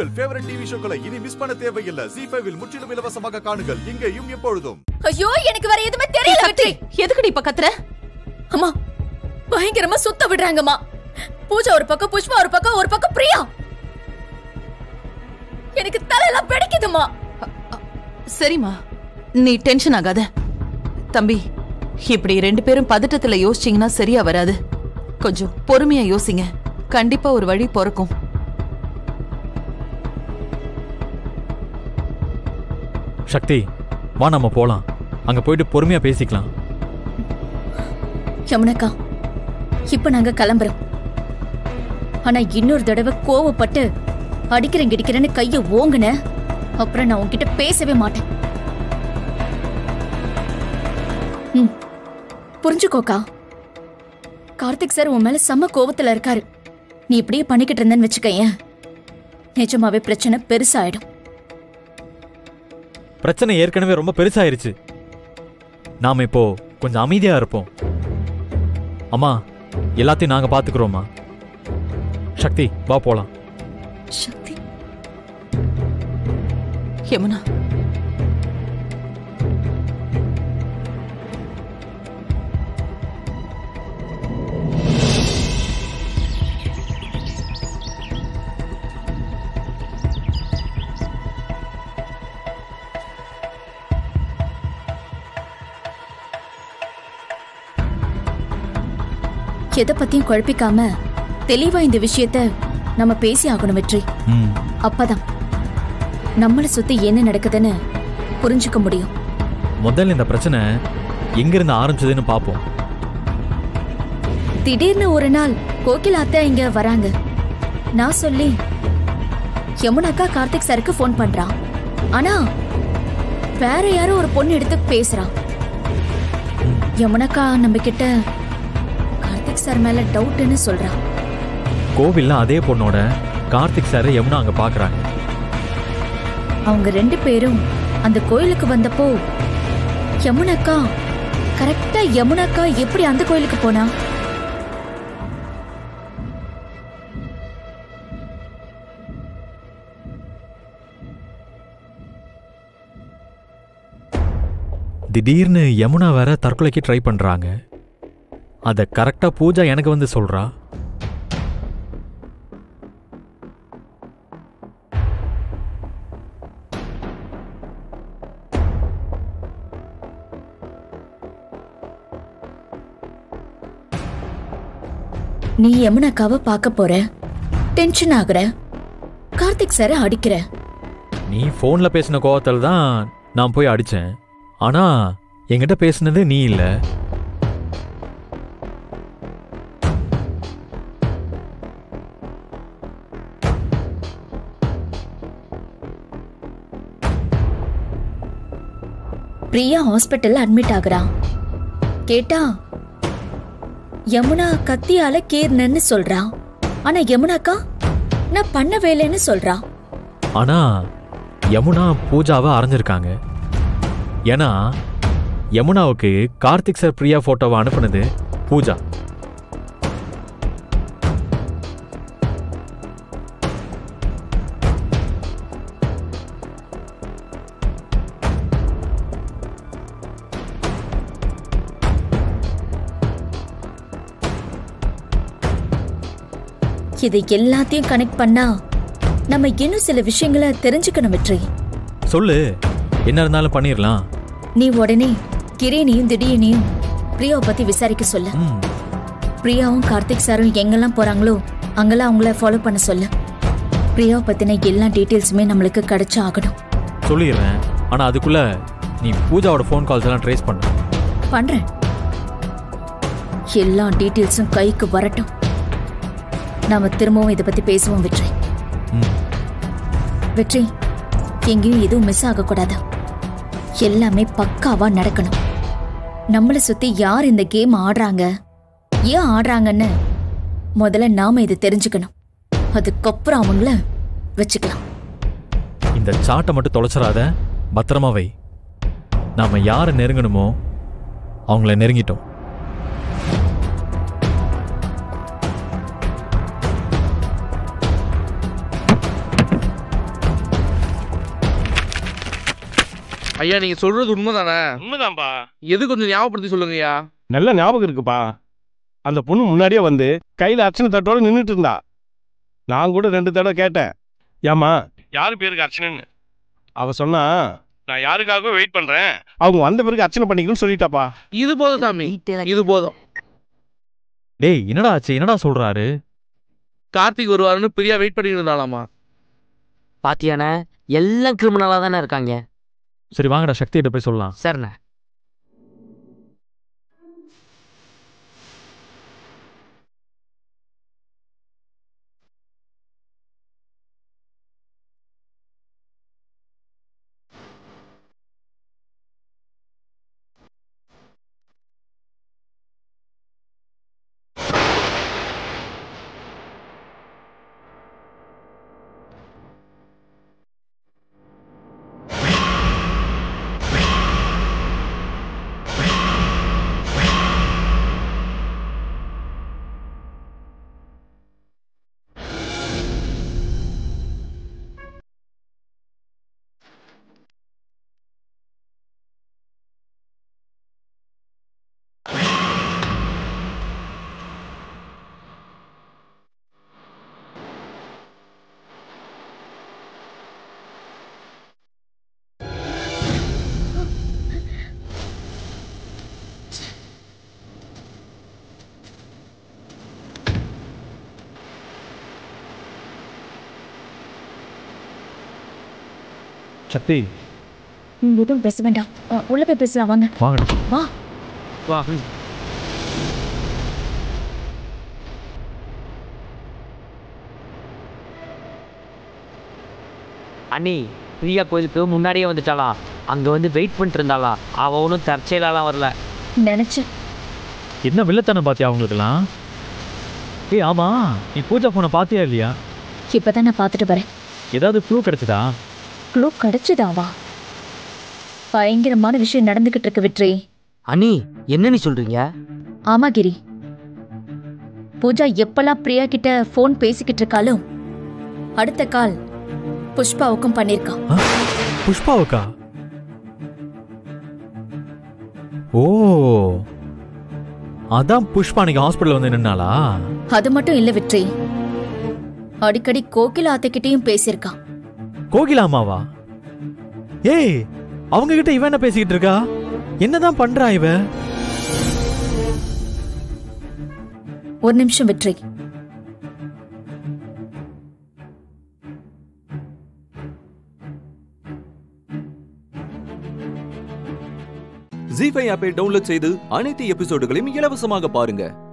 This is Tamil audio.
உங்கள் ஃபேவரட் டிவி ஷோக்களை இனி மிஸ் பண்ண தேவையில்லை ஜி ஃபைவில் முற்றிலும் இலவசமாக காணுங்கள் இங்கேயும் எப்பொழுதும் ஐயோ எனக்கு வேற எதுவுமே தெரியல வெற்றி எதுக்குடி இப்ப கத்துற அம்மா பயங்கரமா சுத்த விடுறாங்கம்மா பூஜா ஒரு பக்கம் புஷ்பா ஒரு பக்கம் ஒரு பக்கம் பிரியா எனக்கு தலையெல்லாம் பிடிக்குதுமா சரிம்மா நீ டென்ஷன் ஆகாத தம்பி இப்படி ரெண்டு பேரும் பதட்டத்துல யோசிச்சீங்கன்னா சரியா வராது கொஞ்சம் பொறுமையா யோசிங்க கண்டிப்பா ஒரு வழி பிறக்கும் சக்தி வா நம்ம போலாம் அங்க போயிட்டு பொறுமையா பேசிக்கலாம் யமுனக்கா இப்ப நாங்க கிளம்புறோம் ஆனா இன்னொரு தடவை கோவப்பட்டு அடிக்கிறேன் கிடிக்கிறேன்னு கைய ஓங்குன அப்புறம் நான் உன்கிட்ட பேசவே மாட்டேன் ம், புரிஞ்சுக்கோக்கா கார்த்திக் சார் உன் மேல செம்ம கோவத்துல இருக்காரு நீ இப்படியே பண்ணிக்கிட்டு இருந்தேன்னு வச்சுக்கயேன் நிஜமாவே பிரச்சனை பெருசாயிடும் பிரச்சனை ஏற்கனவே ரொம்ப பெருசாயிருச்சு நாம இப்போ கொஞ்சம் அமைதியா இருப்போம் அம்மா எல்லாத்தையும் நாங்க பாத்துக்கிறோம்மா சக்தி வா போலாம் சக்தி யமுனா எதை பத்தியும் குழப்பிக்காம தெளிவா இந்த விஷயத்த நம்ம பேசி ஆகணும் வெற்றி ம் அப்பதான் நம்மள சுத்தி என்ன நடக்குதுன்னு புரிஞ்சுக்க முடியும் முதல்ல இந்த பிரச்சனை எங்கிருந்து ஆரம்பிச்சதுன்னு பார்ப்போம் திடீர்னு ஒரு நாள் கோகில் அத்தை இங்க வராங்க நான் சொல்லி யமுனாக்கா கார்த்திக் சாருக்கு ஃபோன் பண்றான் ஆனா வேற யாரோ ஒரு பொண்ணு எடுத்து பேசுறான் யமுனாக்கா நம்ம கிட்ட கார்த்திக் சார் மேல டவுட்னு சொல்றான் கோவில்ல அதே பொண்ணோட கார்த்திக் சார் யமுனா அங்க பாக்குறாங்க அவங்க ரெண்டு பேரும் அந்த கோயிலுக்கு வந்தப்போ யமுனாக்கா கரெக்டா யமுனாக்கா எப்படி அந்த கோயிலுக்கு போனா திடீர்னு யமுனா வேற தற்கொலைக்கு ட்ரை பண்றாங்க அத கரெக்டா பூஜா எனக்கு வந்து சொல்றா நீ யமுனாக்காவை பார்க்க போற டென்ஷன் ஆகுற கார்த்திக் சார அடிக்கிற நீ ஃபோன்ல பேசின கோவத்தில் தான் நான் போய் அடிச்சேன் ஆனா என்கிட்ட பேசுனது நீ இல்ல பிரியா ஹாஸ்பிட்டல்ல அட்மிட் ஆகுறான் கேட்டா யமுனா கத்தியால கீர்னன்னு சொல்றான் ஆனா யமுனாக்கா நான் பண்ண வேலைன்னு சொல்றா ஆனா யமுனா பூஜாவை அரைஞ்சிருக்காங்க ஏன்னா யமுனாவுக்கு கார்த்திக் சார் பிரியா போட்டோவை அனுப்புனது பூஜா இது எல்லாத்தையும் கனெக்ட் பண்ணா நம்ம இன்னும் சில விஷயங்களை தெரிஞ்சுக்கணும் வெற்றி சொல்லு என்ன இருந்தாலும் பண்ணிடலாம் நீ உடனே கிரீனையும் திடீர்னையும் பிரியாவை பத்தி விசாரிக்க சொல்லு ம் பிரியாவும் கார்த்திக் சாரும் எங்கெல்லாம் போறாங்களோ அங்கெல்லாம் அவங்கள ஃபாலோ பண்ண சொல்லு பிரியாவை பத்தின எல்லா டீட்டெயில்ஸுமே நம்மளுக்கு கிடைச்சு ஆகணும் சொல்லிடுறேன் ஆனா அதுக்குள்ள நீ பூஜாவோட ஃபோன் கால்ஸ் எல்லாம் ட்ரேஸ் பண்ணு பண்றேன் எல்லா டீட்டெயில்ஸும் கைக்கு வரட்டும் நாம திரும்பவும் இதை பத்தி பேசுவோம் வெற்றி ம் வெற்றி எங்கேயும் எதுவும் மிஸ் ஆகக்கூடாது எல்லாமே பக்காவா நடக்கணும் நம்மளை சுத்தி யார் இந்த கேம் ஆடுறாங்க ஏன் ஆடுறாங்கன்னு முதல்ல நாம இதை தெரிஞ்சுக்கணும் அதுக்கப்புறம் அவங்கள வச்சுக்கலாம் இந்த சாட்டை மட்டும் தொலைச்சிடாத பத்திரமா வை நாம யாரை நெருங்கணுமோ அவங்கள நெருங்கிட்டோம் ஐயா நீங்க சொல்றது உண்மைதானே உண்மைதான்பா எது கொஞ்சம் ஞாபகப்படுத்தி சொல்லுங்கய்யா நல்ல ஞாபகம் இருக்குப்பா அந்த பொண்ணு முன்னாடியே வந்து கையில் அர்ச்சனை தட்டோட நின்றுட்டு இருந்தா நான் கூட ரெண்டு தடவை கேட்டேன் ஏம்மா யாரு பேருக்கு அர்ச்சனைன்னு அவ சொன்னா நான் யாருக்காகவே வெயிட் பண்றேன் அவங்க வந்த பிறகு அர்ச்சனை பண்ணிக்கணும்னு சொல்லிட்டாப்பா இது போதும் சாமி இது போதும் டேய் என்னடா ஆச்சு என்னடா சொல்றாரு கார்த்திக் வருவாருன்னு பிரியா வெயிட் பண்ணிட்டு இருந்தாலாமா பாத்தியாண்ணே எல்லாம் கிரிமினலாக தானே இருக்காங்க சரி வாங்கடா சக்திகிட்ட போய் சொல்லலாம் சரிண்ணே சக்தி நீங்க எதுவும் பேச வேண்டாம் அ, உள்ள போய் பேசலாம் வாங்க வாங்கடா வா வா அண்ணி பிரியா கோயிலுக்கு முன்னாடியே வந்துட்டாளா அங்கே வந்து வெயிட் பண்ணிட்டு இருந்தாளா அவள் ஒன்றும் தற்செயலாலாம் வரல நினைச்சேன் என்ன வில்லத்தனம் பாத்தியா அவங்களுக்கெல்லாம் ஏய் ஆமா நீ பூஜா போனை பாத்தியா இல்லையா இப்பதான் நான் பார்த்துட்டு வரேன் ஏதாவது க்ளூ கிடைச்சதா க்ளூ கிடைச்சதாவா பயங்கரமான விஷயம் நடந்துகிட்டு இருக்கு விட்ரி அண்ணி என்ன நீ சொல்கிறீங்க ஆமா கிரி பூஜா எப்பெல்லாம் பிரியா கிட்ட ஃபோன் பேசிக்கிட்டு இருக்காளோ அடுத்த கால் புஷ்பாவுக்கும் பண்ணிருக்கா புஷ்பாவுக்கா ஓ அதான் புஷ்பா அன்னைக்கு ஹாஸ்பிட்டல் வந்து நின்னாளா அது மட்டும் இல்ல விட்ரி அடிக்கடி கோகிலா அத்தைக்கிட்டையும் பேசியிருக்கா கோகிலா அம்மாவா ஏய் அவங்க கிட்ட இவன் என்ன பேசிக்கிட்டு இருக்கா என்னதான் பண்றா இவ ஒரு நிமிஷம் விட்ரி ஜி ஃபைவ் ஆப்பை டவுன்லோட் செய்து அனைத்து எபிசோடுகளையும் இலவசமாக பாருங்க